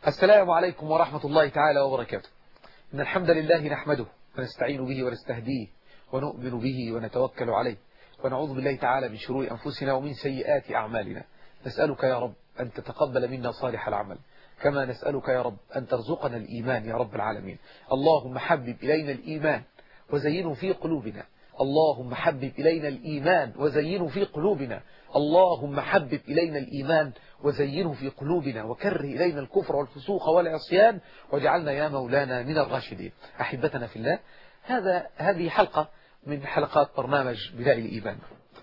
السلام عليكم ورحمة الله تعالى وبركاته إن الحمد لله نحمده ونستعين به ونستهديه ونؤمن به ونتوكل عليه ونعوذ بالله تعالى من شرور أنفسنا ومن سيئات أعمالنا نسألك يا رب أن تتقبل منا صالح العمل كما نسألك يا رب أن ترزقنا الإيمان يا رب العالمين اللهم حبب إلينا الإيمان وزينه في قلوبنا اللهم حبب إلينا الإيمان وزينه في قلوبنا اللهم حبب إلينا الإيمان وزينه في قلوبنا وكره إلينا الكفر والفسوق والعصيان واجعلنا يا مولانا من الراشدين أحبتنا في الله هذا هذه حلقة من حلقات برنامج بناء الإيمان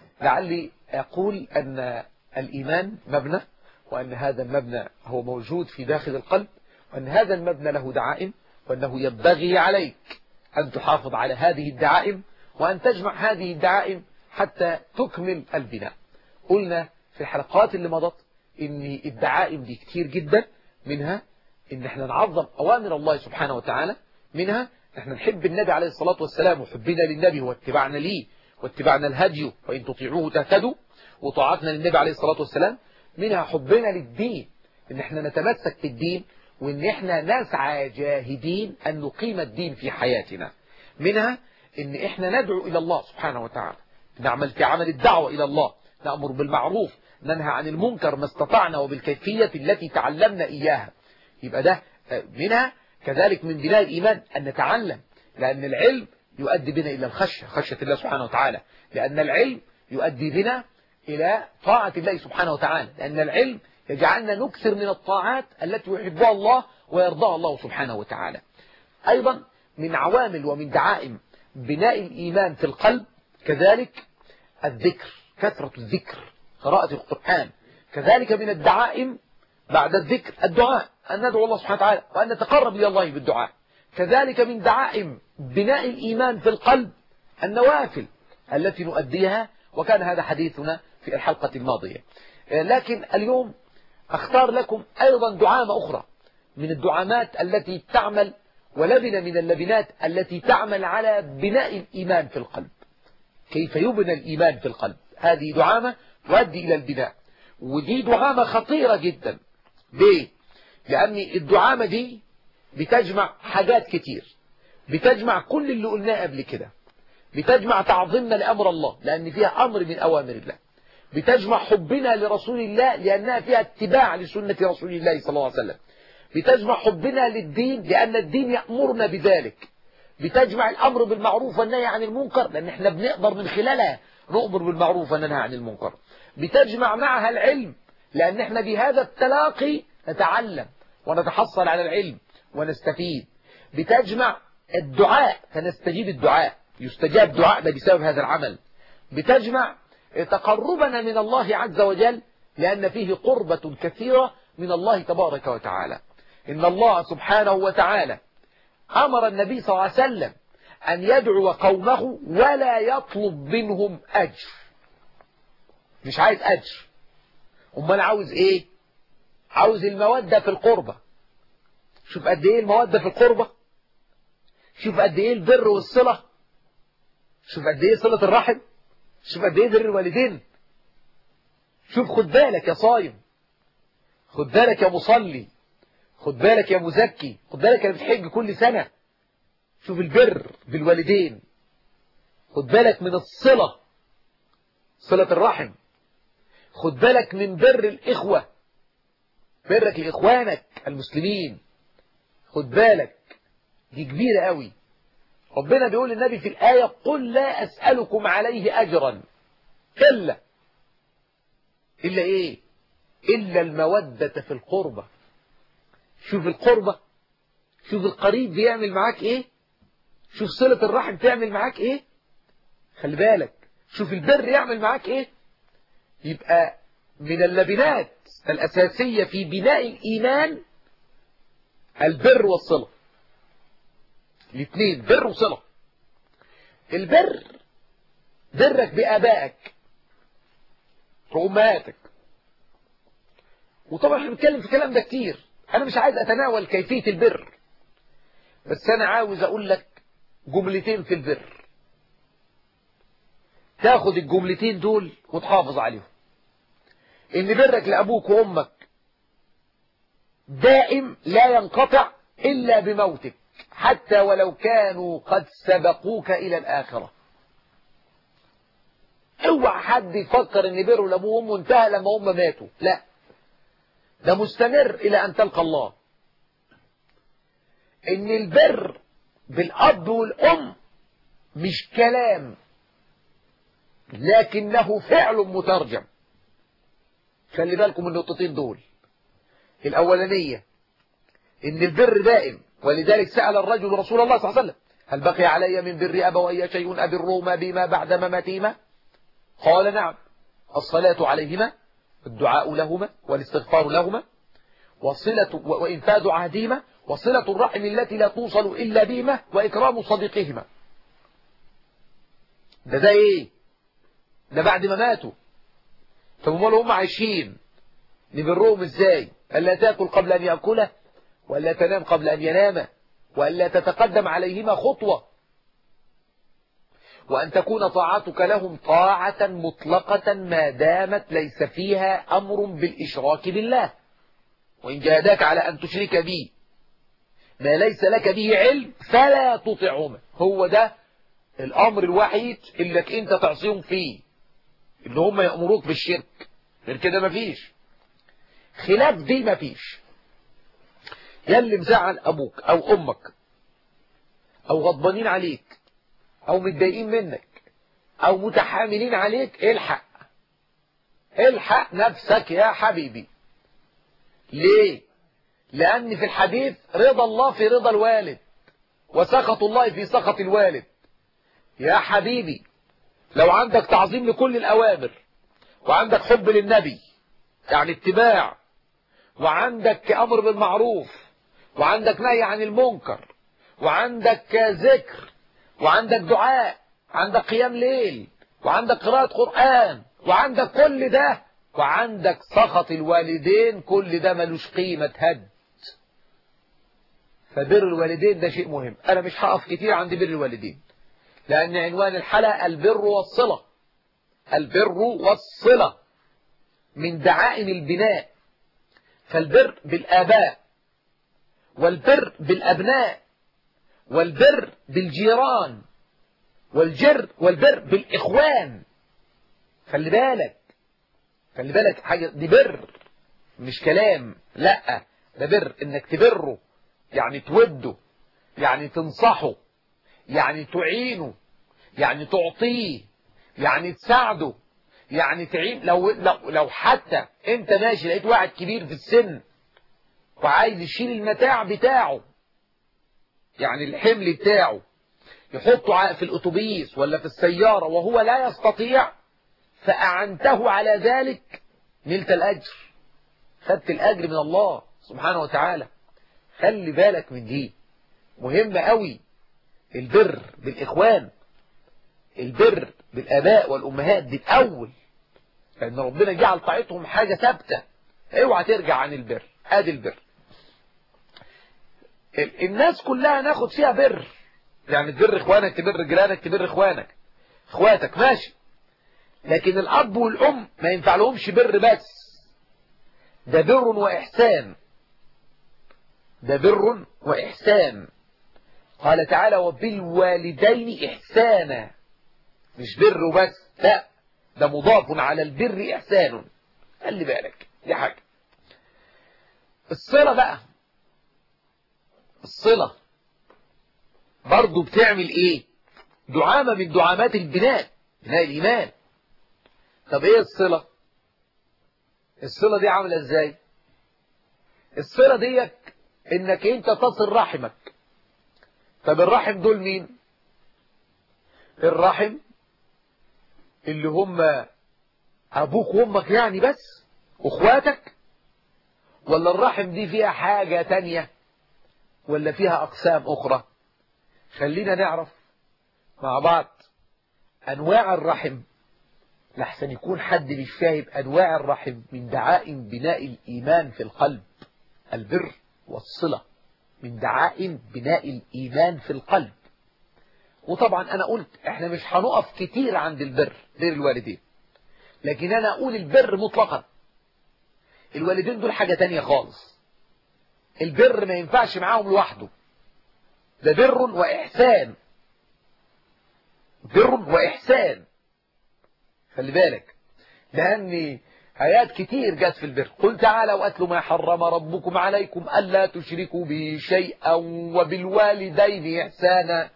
لعلي أقول أن الإيمان مبنى وأن هذا المبنى هو موجود في داخل القلب وأن هذا المبنى له دعائم وأنه ينبغي عليك أن تحافظ على هذه الدعائم وأن تجمع هذه الدعائم حتى تكمل البناء قلنا في الحلقات اللي مضت ان الدعائم دي كتير جدا منها ان احنا نعظم اوامر الله سبحانه وتعالى منها احنا نحب النبي عليه الصلاة والسلام وحبنا للنبي واتباعنا ليه واتباعنا الهدي وإن تطيعوه تهتدوا وطاعتنا للنبي عليه الصلاة والسلام منها حبنا للدين ان احنا نتمسك في الدين وان احنا نسعى جاهدين ان نقيم الدين في حياتنا منها ان احنا ندعو الى الله سبحانه وتعالى نعمل في عمل الدعوة الى الله نأمر بالمعروف ننهى عن المنكر ما استطعنا وبالكيفية التي تعلمنا إياها يبقى ده منها كذلك من بناء الإيمان أن نتعلم لأن العلم يؤدي بنا إلى الخشية خشية الله سبحانه وتعالى لأن العلم يؤدي بنا إلى طاعة الله سبحانه وتعالى لأن العلم يجعلنا نكثر من الطاعات التي يحبها الله ويرضاها الله سبحانه وتعالى أيضا من عوامل ومن دعائم بناء الإيمان في القلب كذلك الذكر كثرة الذكر قراءة القرآن كذلك من الدعائم بعد الذكر الدعاء أن ندعو الله سبحانه وتعالى وأن نتقرب إلى الله بالدعاء كذلك من دعائم بناء الإيمان في القلب النوافل التي نؤديها وكان هذا حديثنا في الحلقة الماضية لكن اليوم أختار لكم أيضا دعامة أخرى من الدعامات التي تعمل ولبنة من اللبنات التي تعمل على بناء الإيمان في القلب كيف يبنى الإيمان في القلب هذه دعامة تؤدي إلى البناء ودي دعامة خطيرة جدا ليه؟ لأن الدعامة دي بتجمع حاجات كتير بتجمع كل اللي قلناه قبل كده بتجمع تعظيمنا لأمر الله لأن فيها أمر من أوامر الله بتجمع حبنا لرسول الله لأنها فيها اتباع لسنة رسول الله صلى الله عليه وسلم بتجمع حبنا للدين لأن الدين يأمرنا بذلك بتجمع الأمر بالمعروف والنهي عن المنكر لأن احنا بنقدر من خلالها نؤمر بالمعروف وننهى عن المنكر بتجمع معها العلم لأن احنا بهذا التلاقي نتعلم ونتحصل على العلم ونستفيد بتجمع الدعاء فنستجيب الدعاء يستجاب دعائنا بسبب هذا العمل بتجمع تقربنا من الله عز وجل لأن فيه قربة كثيرة من الله تبارك وتعالى إن الله سبحانه وتعالى أمر النبي صلى الله عليه وسلم أن يدعو قومه ولا يطلب منهم أجر مش عايز أجر أمال عاوز إيه عاوز المودة في القربة شوف قد إيه المودة في القربة شوف قد إيه البر والصلة شوف قد إيه صلة الرحم شوف قد إيه بر الوالدين شوف خد بالك يا صايم خد بالك يا مصلي خد بالك يا مزكي خد بالك يا بتحج كل سنة شوف البر بالوالدين خد بالك من الصلة صلة الرحم خد بالك من بر الإخوة برك لإخوانك المسلمين خد بالك دي كبيرة قوي ربنا بيقول للنبي في الآية قل لا أسألكم عليه أجرا إلا إلا إيه إلا المودة في القربة شوف القربة شوف القريب بيعمل معاك إيه شوف صلة الرحم تعمل معاك إيه خلي بالك شوف البر يعمل معاك إيه يبقى من اللبنات الأساسية في بناء الإيمان البر والصلة الاثنين بر وصلة البر برك بآبائك وأمهاتك وطبعا احنا بنتكلم في الكلام ده كتير أنا مش عايز أتناول كيفية البر بس أنا عاوز أقول لك جملتين في البر تاخد الجملتين دول وتحافظ عليهم إن برك لأبوك وأمك دائم لا ينقطع إلا بموتك حتى ولو كانوا قد سبقوك إلى الآخرة اوعى حد يفكر ان بره لابوه وامه انتهى لما هم ماتوا لا ده مستمر الى ان تلقى الله ان البر بالاب والام مش كلام لكنه فعل مترجم خلي بالكم من النقطتين دول الأولانية إن البر دائم ولذلك سأل الرجل رسول الله صلى الله عليه وسلم هل بقي علي من بر أبوي شيء أبرهما بما بعد مماتهما قال نعم الصلاة عليهما الدعاء لهما والاستغفار لهما وصلة وإنفاذ عهدهما وصلة الرحم التي لا توصل إلا بهما وإكرام صديقهما ده ده إيه ده بعد ما ماتوا طب امال هم عايشين نبرهم ازاي الا تاكل قبل ان ياكله والا تنام قبل ان ينام والا تتقدم عليهما خطوه وان تكون طاعتك لهم طاعه مطلقه ما دامت ليس فيها امر بالاشراك بالله وان جاهداك على ان تشرك بي ما ليس لك به علم فلا تطعهما هو ده الامر الوحيد اللي انت تعصيهم فيه ان هم يأمروك بالشرك غير كده مفيش خلاف دي مفيش يلي مزعل ابوك او امك او غضبانين عليك او متضايقين منك او متحاملين عليك الحق الحق نفسك يا حبيبي ليه لان في الحديث رضا الله في رضا الوالد وسخط الله في سخط الوالد يا حبيبي لو عندك تعظيم لكل الأوامر وعندك حب للنبي يعني اتباع وعندك أمر بالمعروف وعندك نهي عن المنكر وعندك ذكر وعندك دعاء عندك قيام ليل وعندك قراءة قرآن وعندك كل ده وعندك سخط الوالدين كل ده ملوش قيمة هد فبر الوالدين ده شيء مهم أنا مش هقف كتير عند بر الوالدين لأن عنوان الحلقة البر والصلة البر والصلة من دعائم البناء فالبر بالآباء والبر بالأبناء والبر بالجيران والجر والبر بالإخوان خلي بالك خلي بالك حاجة دي بر مش كلام لا ده بر انك تبره يعني توده يعني تنصحه يعني تعينه يعني تعطيه يعني تساعده يعني تعين لو, لو, لو حتى انت ماشي لقيت واحد كبير في السن وعايز يشيل المتاع بتاعه يعني الحمل بتاعه يحطه في الاتوبيس ولا في السيارة وهو لا يستطيع فأعنته على ذلك نلت الأجر خدت الأجر من الله سبحانه وتعالى خلي بالك من دي مهمة قوي البر بالإخوان البر بالآباء والأمهات دي الأول لأن ربنا جعل طاعتهم حاجة ثابتة اوعى ترجع عن البر ادي البر الناس كلها ناخد فيها بر يعني تبر اخوانك تبر جيرانك تبر اخوانك اخواتك ماشي لكن الاب والام ما ينفع لهمش بر بس ده بر واحسان ده بر واحسان قال تعالى وبالوالدين احسانا مش بر وبس لا ده مضاف على البر احسان خلي بالك دي حاجه الصله بقى الصله برضه بتعمل ايه دعامه من دعامات البناء بناء الايمان طب ايه الصله الصله دي عامله ازاي الصله ديت انك انت تصل رحمك طب الرحم دول مين الرحم اللي هم ابوك وامك يعني بس واخواتك ولا الرحم دي فيها حاجة تانية ولا فيها اقسام اخرى خلينا نعرف مع بعض انواع الرحم لحسن يكون حد مش فاهم انواع الرحم من دعائم بناء الايمان في القلب البر والصله من دعائم بناء الإيمان في القلب وطبعا أنا قلت احنا مش هنقف كتير عند البر غير الوالدين لكن أنا أقول البر مطلقا الوالدين دول حاجة تانية خالص البر ما ينفعش معاهم لوحده ده بر وإحسان بر وإحسان خلي بالك لأن آيات كتير جت في البر قل تعالى وأتلوا ما حرم ربكم عليكم ألا تشركوا به شيئا وبالوالدين إحسانا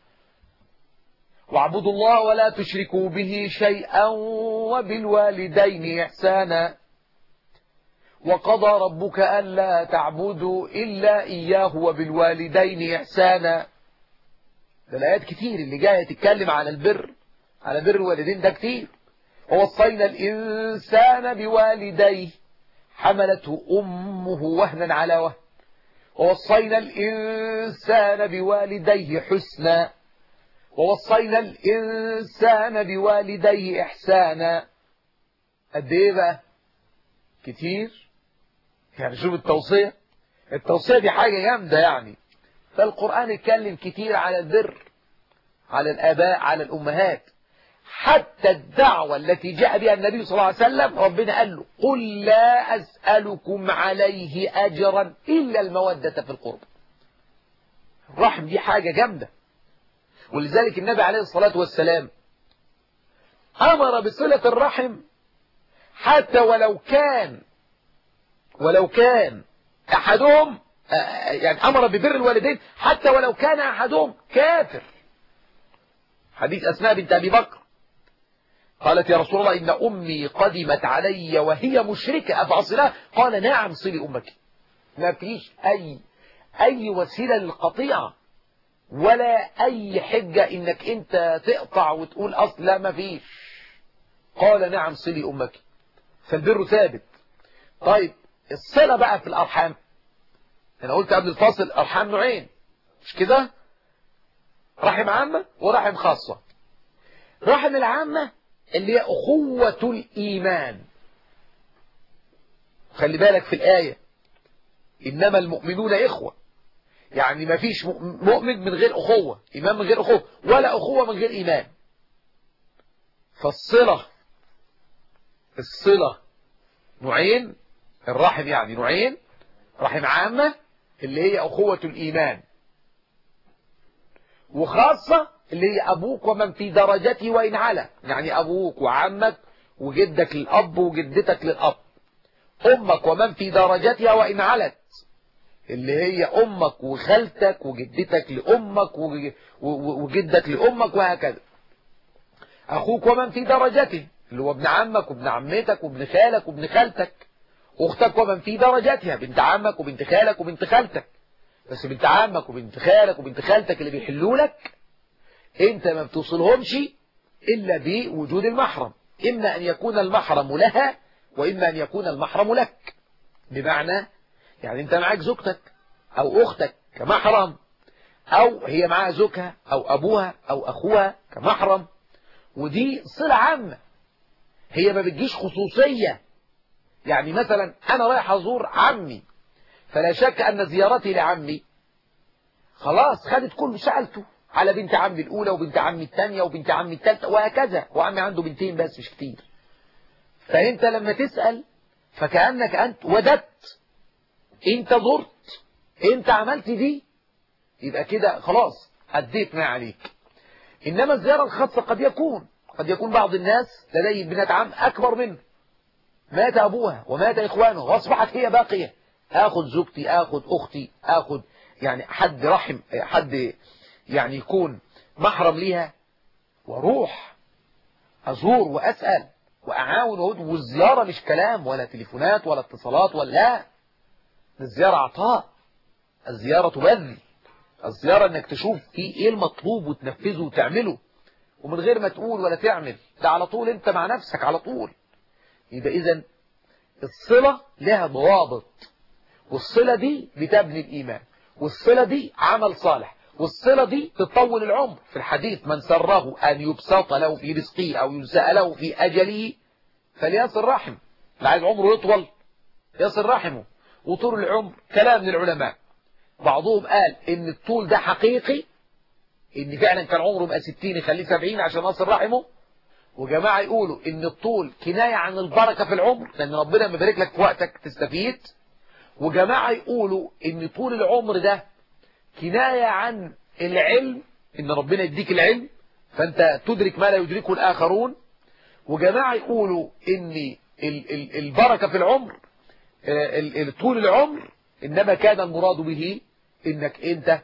واعبدوا الله ولا تشركوا به شيئا وبالوالدين إحسانا وقضى ربك ألا تعبدوا إلا إياه وبالوالدين إحسانا ده الآيات كتير اللي جاية تتكلم على البر على بر الوالدين ده كتير ووصينا الإنسان بوالديه حملته أمه وهنا على وهن ووصينا الإنسان بوالديه حسنا ووصينا الإنسان بوالديه إحسانا قد إيه بقى كتير يعني شوف التوصية التوصية دي حاجة جامدة يعني فالقرآن اتكلم كتير على البر على الآباء على الأمهات حتى الدعوة التي جاء بها النبي صلى الله عليه وسلم ربنا قال له قل لا أسألكم عليه أجرا إلا المودة في القرب الرحم دي حاجة جامدة ولذلك النبي عليه الصلاة والسلام أمر بصلة الرحم حتى ولو كان ولو كان أحدهم يعني أمر ببر الوالدين حتى ولو كان أحدهم كافر حديث أسماء بنت أبي بكر قالت يا رسول الله إن أمي قدمت علي وهي مشركة أفعصلها قال نعم صلي أمك ما فيش أي أي وسيلة للقطيعة ولا أي حجة إنك أنت تقطع وتقول أصل لا ما فيش قال نعم صلي أمك فالبر ثابت طيب الصلة بقى في الأرحام أنا قلت قبل الفاصل أرحام نوعين مش كده رحم عامة ورحم خاصة رحم العامة اللي هي أخوة الإيمان خلي بالك في الآية إنما المؤمنون إخوة يعني ما فيش مؤمن من غير أخوة إيمان من غير أخوة ولا أخوة من غير إيمان فالصلة الصلة نوعين الرحم يعني نوعين رحم عامة اللي هي أخوة الإيمان وخاصة اللي هي أبوك ومن في درجته وإن على يعني أبوك وعمك وجدك للأب وجدتك للأب أمك ومن في درجتها وإن علت اللي هي أمك وخالتك وجدتك لأمك وجدك لأمك وهكذا أخوك ومن في درجته اللي هو ابن عمك وابن عمتك وابن خالك وابن خالتك أختك ومن في درجتها بنت عمك وبنت خالك وبنت خالتك بس بنت عمك وبنت خالك وبنت خالتك اللي بيحلوا لك انت ما بتوصلهمش إلا بوجود المحرم إما أن يكون المحرم لها وإما أن يكون المحرم لك بمعنى يعني انت معاك زوجتك أو أختك كمحرم أو هي معاها زوجها أو أبوها أو أخوها كمحرم ودي صلة عامة هي ما بتجيش خصوصية يعني مثلا أنا رايح أزور عمي فلا شك أن زيارتي لعمي خلاص خدت كل سألته على بنت عمي الأولى وبنت عمي الثانية وبنت عمي الثالثة وهكذا وعمي عنده بنتين بس مش كتير فأنت لما تسأل فكأنك أنت وددت أنت زرت أنت عملت دي يبقى كده خلاص أديت ما عليك إنما الزيارة الخاصة قد يكون قد يكون بعض الناس لديه بنت عم أكبر منه مات أبوها ومات إخوانه وأصبحت هي باقية آخذ زوجتي آخذ أختي آخذ يعني حد رحم حد يعني يكون محرم ليها واروح أزور وأسأل وأعاون والزيارة مش كلام ولا تليفونات ولا اتصالات ولا لا الزيارة عطاء الزيارة بذل الزيارة انك تشوف في ايه المطلوب وتنفذه وتعمله ومن غير ما تقول ولا تعمل ده على طول انت مع نفسك على طول يبقى اذا الصلة لها ضوابط والصلة دي بتبني الإيمان والصلة دي عمل صالح والصلة دي تطول العمر في الحديث من سره أن يبسط له في رزقه أو ينسأ له في أجله فليصل رحم اللي عايز عمره يطول يصل رحمه وطول العمر كلام للعلماء بعضهم قال ان الطول ده حقيقي ان فعلا كان عمره بقى 60 يخليه 70 عشان يصل رحمه وجماعة يقولوا ان الطول كناية عن البركة في العمر لان ربنا لما يبارك لك في وقتك تستفيد وجماعة يقولوا ان طول العمر ده كناية عن العلم ان ربنا يديك العلم فانت تدرك ما لا يدركه الاخرون وجماعة يقولوا ان البركة في العمر طول العمر انما كان المراد به انك انت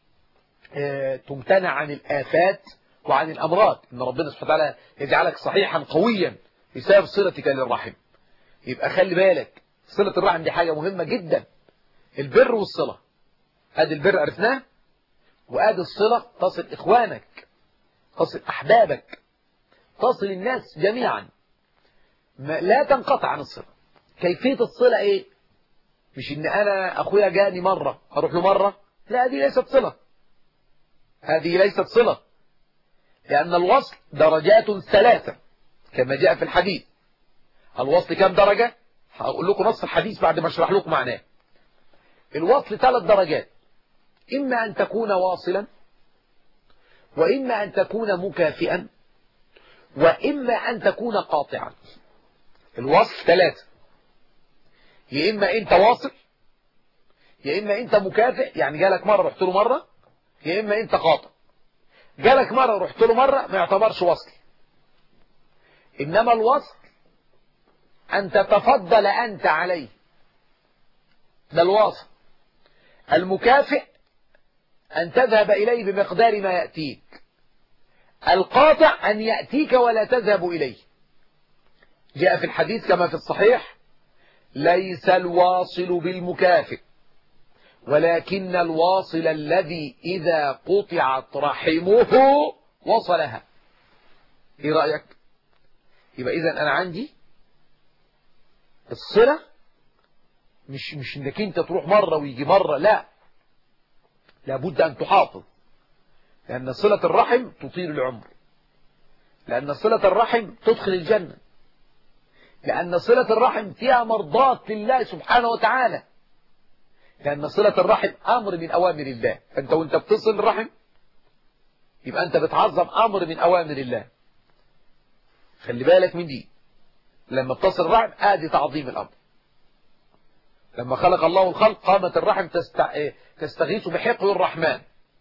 تمتنع عن الآفات وعن الأمراض إن ربنا سبحانه وتعالى يجعلك صحيحا قويا بسبب صلتك للرحم يبقى خلي بالك صلة الرحم دي حاجة مهمة جدا البر والصلة ادي البر عرفناه وادي الصلة تصل إخوانك تصل أحبابك تصل الناس جميعا ما لا تنقطع عن الصلة كيفية الصلة ايه مش ان انا اخويا جاني مرة اروح له مرة لا هذه ليست صلة هذه ليست صلة لأن الوصل درجات ثلاثة كما جاء في الحديث الوصل كم درجة هقول لكم نص الحديث بعد ما اشرح لكم معناه الوصل ثلاث درجات إما أن تكون واصلا وإما أن تكون مكافئا وإما أن تكون قاطعا الوصل ثلاثة يا إما أنت واصل يا إما أنت مكافئ يعني جالك مرة رحت له مرة يا إما أنت قاطع جالك مرة رحت له مرة ما يعتبرش وصل إنما الوصل أن تتفضل أنت عليه ده الواصل المكافئ أن تذهب إليه بمقدار ما يأتيك القاطع أن يأتيك ولا تذهب إليه جاء في الحديث كما في الصحيح ليس الواصل بالمكافئ ولكن الواصل الذي إذا قطعت رحمه وصلها ايه رأيك يبقى إذا أنا عندي الصلة مش مش انك انت تروح مرة ويجي مرة لا لابد أن تحافظ لأن صلة الرحم تطيل العمر لأن صلة الرحم تدخل الجنة لأن صلة الرحم فيها مرضاة لله سبحانه وتعالى لأن صلة الرحم أمر من أوامر الله فأنت وانت بتصل الرحم يبقى أنت بتعظم أمر من أوامر الله خلي بالك من دي لما بتصل الرحم آدي تعظيم الأمر لما خلق الله الخلق قامت الرحم تستع... تستغيث بحقه الرحمن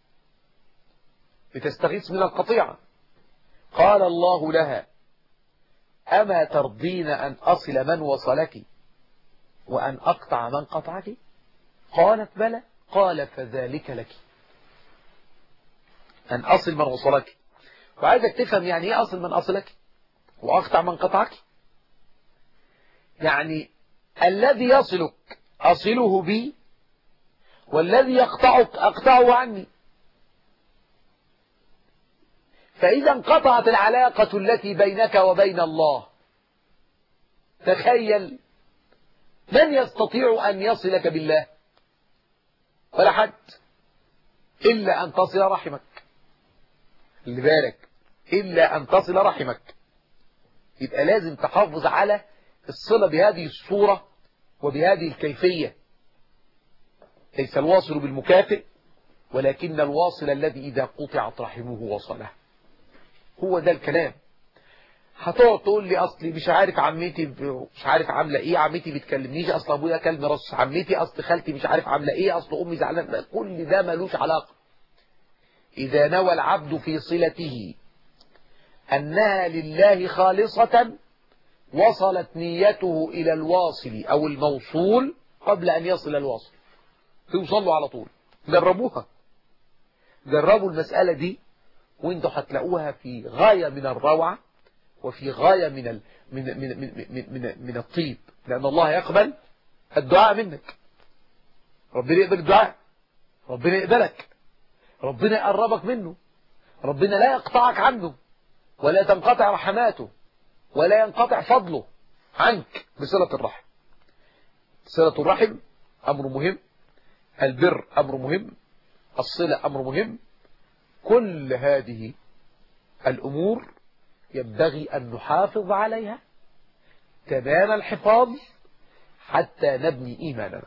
لتستغيث من القطيعة قال الله لها أما ترضين أن أصل من وصلك وأن أقطع من قطعك قالت بلى قال فذلك لك أن أصل من وصلك وعايزك تفهم يعني إيه أصل من أصلك وأقطع من قطعك يعني الذي يصلك أصله بي والذي يقطعك أقطعه عني فإذا انقطعت العلاقة التي بينك وبين الله تخيل من يستطيع أن يصلك بالله ولا حد إلا أن تصل رحمك اللي بالك إلا أن تصل رحمك يبقى لازم تحافظ على الصلة بهذه الصورة وبهذه الكيفية ليس الواصل بالمكافئ ولكن الواصل الذي إذا قطعت رحمه وصله هو ده الكلام هتقعد تقول لي اصلي مش عارف عمتي مش عارف عامله ايه عمتي بتكلمنيش اصل ابويا كلم رص عمتي اصل خالتي مش عارف عامله ايه اصل امي زعلانه كل ده ملوش علاقه اذا نوى العبد في صلته انها لله خالصه وصلت نيته الى الواصل او الموصول قبل ان يصل الواصل توصلوا على طول جربوها جربوا المسألة دي وانتوا هتلاقوها في غاية من الروعة وفي غاية من ال... من من من من, من, من الطيب لأن الله يقبل الدعاء منك ربنا يقبل الدعاء ربنا يقبلك ربنا يقربك منه ربنا لا يقطعك عنه ولا تنقطع رحماته ولا ينقطع فضله عنك بصلة الرحم صلة الرحم أمر مهم البر أمر مهم الصلة أمر مهم كل هذه الأمور ينبغي أن نحافظ عليها تمام الحفاظ حتى نبني إيماننا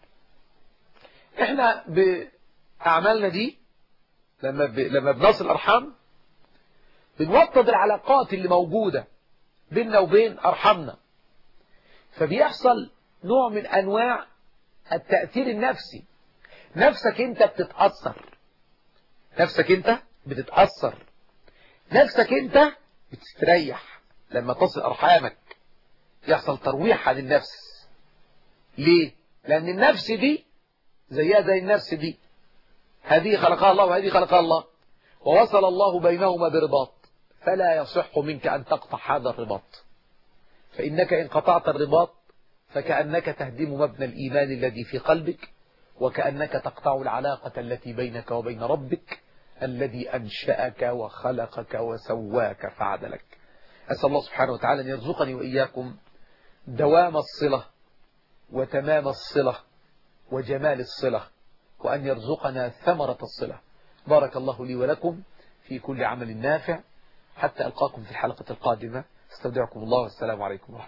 احنا بأعمالنا دي لما ب... لما بنصل الأرحام بنوطد العلاقات اللي موجودة بيننا وبين أرحامنا فبيحصل نوع من أنواع التأثير النفسي نفسك انت بتتأثر نفسك انت بتتأثر نفسك انت بتستريح لما تصل أرحامك يحصل ترويح عن النفس ليه لأن النفس دي زيها زي النفس دي هذه خلقها الله وهذه خلقها الله ووصل الله بينهما برباط فلا يصح منك أن تقطع هذا الرباط فإنك إن قطعت الرباط فكأنك تهدم مبنى الإيمان الذي في قلبك وكأنك تقطع العلاقة التي بينك وبين ربك الذي أنشأك وخلقك وسواك فعدلك أسأل الله سبحانه وتعالى أن يرزقني وإياكم دوام الصلة وتمام الصلة وجمال الصلة وأن يرزقنا ثمرة الصلة بارك الله لي ولكم في كل عمل نافع حتى ألقاكم في الحلقة القادمة استودعكم الله والسلام عليكم ورحمة